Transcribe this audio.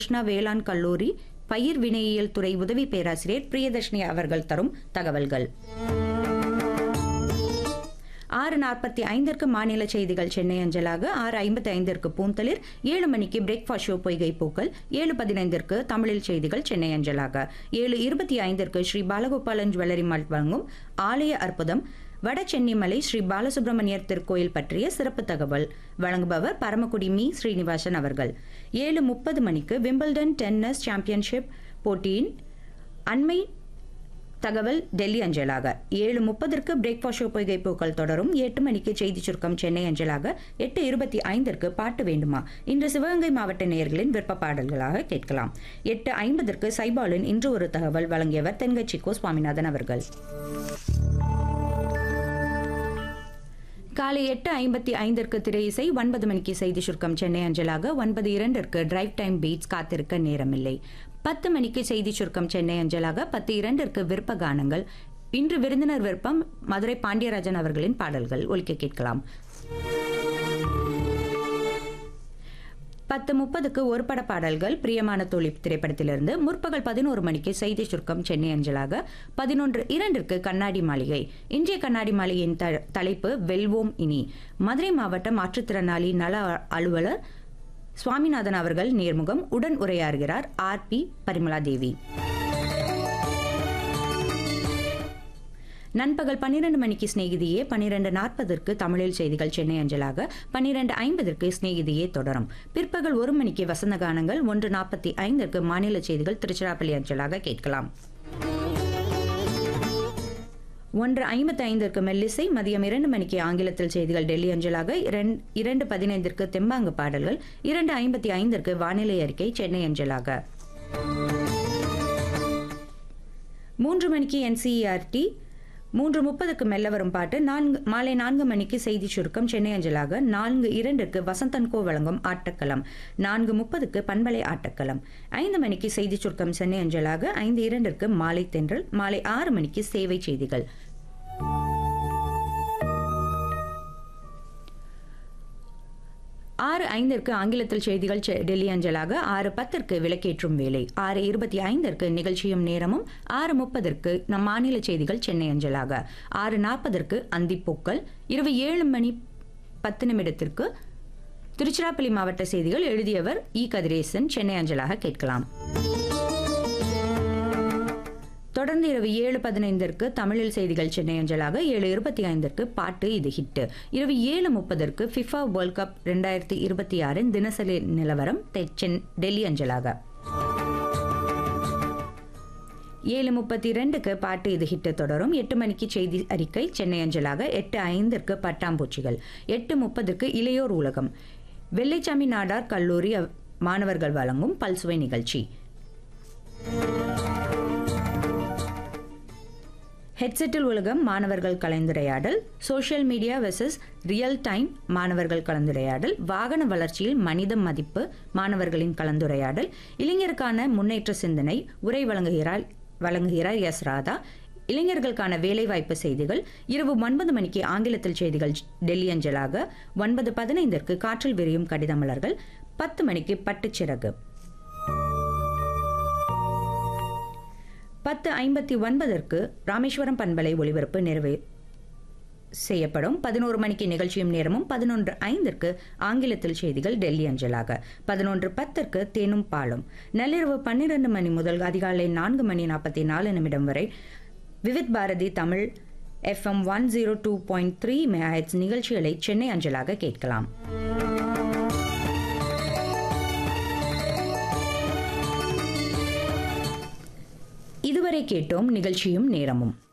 கிருஷ்ணா வேளாண் கல்லூரி பயிர் வினையியல் துறை உதவி பேராசிரியர் பிரியதர்ஷினி அவர்கள் தரும் தகவல்கள் ஆறு நாற்பத்தி ஐந்திற்கு மாநில செய்திகள் சென்னை அஞ்சலாக ஆறு ஐம்பத்தி ஐந்திற்கு பூந்தளிர் ஏழு மணிக்கு பிரேக்ஃபாஸ்ட் ஷோ பொய்கை பூக்கள் ஏழு பதினைந்திற்கு தமிழில் செய்திகள் சென்னை அஞ்சலாக ஏழு இருபத்தி ஐந்திற்கு ஸ்ரீ பாலகோபாலன் ஜுவல்லரி மால்ட் வழங்கும் ஆலய அற்புதம் வட சென்னிமலை ஸ்ரீ பாலசுப்ரமணியர் திருக்கோயில் பற்றிய சிறப்பு தகவல் வழங்குபவர் பரமக்குடி மீ ஸ்ரீனிவாசன் அவர்கள் ஏழு முப்பது மணிக்கு விம்பிள்டன் டென்னிஸ் சாம்பியன்ஷிப் போட்டியின் அண்மை தகவல் டெல்லி அஞ்சலாக ஏழு முப்பதற்கு பிரேக்ஃபாஸ்ட் ஷோ பொய்கை பூக்கள் தொடரும் எட்டு மணிக்கு செய்தி சுருக்கம் சென்னை அஞ்சலாக எட்டு இருபத்தி ஐந்திற்கு பாட்டு வேண்டுமா இன்று சிவகங்கை மாவட்ட நேயர்களின் விருப்ப பாடல்களாக கேட்கலாம் எட்டு ஐம்பதற்கு சைபாலின் இன்று ஒரு தகவல் வழங்கியவர் தென்கட்சி கோ சுவாமிநாதன் அவர்கள் காலை எட்டு ஐம்பத்தி ஐந்திற்கு திரை இசை ஒன்பது மணிக்கு செய்தி சுருக்கம் சென்னை அஞ்சலாக ஒன்பது இரண்டிற்கு டிரைவ் டைம் பீட்ஸ் காத்திருக்க நேரமில்லை பத்து மணிக்கு செய்தி சுருக்கம் சென்னை அஞ்சலாக பத்து இரண்டிற்கு விருப்ப கானங்கள் இன்று விருந்தினர் விருப்பம் மதுரை பாண்டியராஜன் அவர்களின் பாடல்கள் ஒலிக்க கேட்கலாம் பத்து முப்பதுக்கு ஒரு பட பாடல்கள் பிரியமான தோழி திரைப்படத்திலிருந்து முற்பகல் பதினோரு மணிக்கு செய்தி சுருக்கம் சென்னை அஞ்சலாக பதினொன்று இரண்டிற்கு கண்ணாடி மாளிகை இன்றைய கண்ணாடி மாளிகையின் த- தலைப்பு வெல்வோம் இனி மதுரை மாவட்ட மாற்றுத்திறனாளி நல அலுவலர் சுவாமிநாதன் அவர்கள் நேர்முகம் உடன் உரையாறுகிறார் ஆர் பி பரிமலா தேவி நண்பகல் பன்னிரண்டு மணிக்கு சிநேகிதியே பன்னிரண்டு நாற்பதற்கு தமிழில் செய்திகள் சென்னை அஞ்சலாக பன்னிரண்டு ஐம்பதற்கு சிநேகிதியே தொடரும் பிற்பகல் ஒரு மணிக்கு வசந்த கானங்கள் ஒன்று நாற்பத்தி ஐந்திற்கு மாநில செய்திகள் திருச்சிராப்பள்ளி அஞ்சலாக கேட்கலாம் ஒன்று ஐம்பத்தி ஐந்திற்கு மெல்லிசை மதியம் இரண்டு மணிக்கு ஆங்கிலத்தில் செய்திகள் டெல்லி அஞ்சலாக இரண்- இரண்டு பதினைந்திற்கு தெம்பாங்கு பாடல்கள் இரண்டு ஐம்பத்தி ஐந்திற்கு வானிலை அறிக்கை சென்னை அஞ்சலாக மூன்று மணிக்கு என்சிஇஆர்டி மூன்று முப்பதுக்கு மெல்ல வரும் பாட்டு நான்கு மாலை நான்கு மணிக்கு செய்தி சுருக்கம் சென்னை அஞ்சலாக நான்கு இரண்டுக்கு வசந்தன்கோ வழங்கும் ஆட்டக்களம் நான்கு முப்பதுக்கு பண்பலை ஆட்டக்களம் ஐந்து மணிக்கு செய்தி சுருக்கம் சென்னை அஞ்சலாக ஐந்து இரண்டிற்கு மாலை தென்றல் மாலை ஆறு மணிக்கு சேவை செய்திகள் ஆறு ஐந்திற்கு ஆங்கிலத்தில் செய்திகள் செ- டெல்லி அஞ்சலாக ஆறு பத்திற்கு விளக்கேற்றும் வேலை ஆறு இருபத்தி ஐந்திற்கு நிகழ்ச்சியும் நேரமும் ஆறு முப்பதற்கு நம் மாநில செய்திகள் சென்னை அஞ்சலாக ஆறு நாற்பதற்கு அந்திப்பூக்கள் இரவு ஏழு மணி பத்து நிமிடத்திற்கு திருச்சிராப்பள்ளி மாவட்ட செய்திகள் எழுதியவர் இ கதிரேசன் சென்னை அஞ்சலாக கேட்கலாம் தொடர்ந்து இரவு ஏழு பதினைந்திற்கு தமிழில் செய்திகள் சென்னை அஞ்சலாக ஏழு இருபத்தி ஐந்திற்கு பாட்டு இது ஹிட் இரவு ஏழு முப்பதற்கு ஃபிஃபா வேர்ல்ட் கப் ரெண்டாயிரத்தி இருபத்தி ஆறின் தினசரி நிலவரம் தெ- சென் டெல்லி அஞ்சலாக ஏழு முப்பத்தி ரெண்டுக்கு பாட்டு இது ஹிட் தொடரும் எட்டு மணிக்கு செய்தி அறிக்கை சென்னை அஞ்சலாக எட்டு ஐந்திற்கு பட்டாம்பூச்சிகள் எட்டு முப்பதுக்கு இளையோர் உலகம் வெள்ளைச்சாமி நாடார் கல்லூரி அவ்- மாணவர்கள் வழங்கும் பல்சுவை நிகழ்ச்சி ஹெட்செட்டில் உலகம் மாணவர்கள் கலந்துரையாடல் social media versus real time மாணவர்கள் கலந்துரையாடல் வாகன வளர்ச்சியில் மனித மதிப்பு மாணவர்களின் கலந்துரையாடல் இளைஞருக்கான முன்னேற்ற சிந்தனை உரை வழங்குகிறார் வழங்குகிறார் எஸ் ராதா இளைஞர்களுக்கான வேலைவாய்ப்பு செய்திகள் இரவு ஒன்பது மணிக்கு ஆங்கிலத்தில் செய்திகள் டெல்லி அஞ்சலாக ஒன்பது பதினைந்திற்கு காற்றில் விரியும் கடிதமலர்கள் பத்து மணிக்கு பட்டுச்சிறகு பத்து ஐம்பத்தி ஒன்பதற்கு ராமேஸ்வரம் பண்பலை ஒளிபரப்பு நிறைவே செய்யப்படும் பதினோரு மணிக்கு நிகழ்ச்சியும் நேரமும் பதினொன்று ஐந்திற்கு ஆங்கிலத்தில் செய்திகள் டெல்லி அஞ்சலாக பதினொன்று பத்திற்கு தேனும் பாலும் நள்ளிரவு பன்னிரண்டு மணி முதல் அதிகாலை நான்கு மணி நாற்பத்தி நாலு நிமிடம் வரை Vividh Bharati Tamil FM one zero two point three நிகழ்ச்சிகளை சென்னை அஞ்சலாக கேட்கலாம் இதுவரை கேட்டோம் நிகழ்ச்சியும் நேரமும்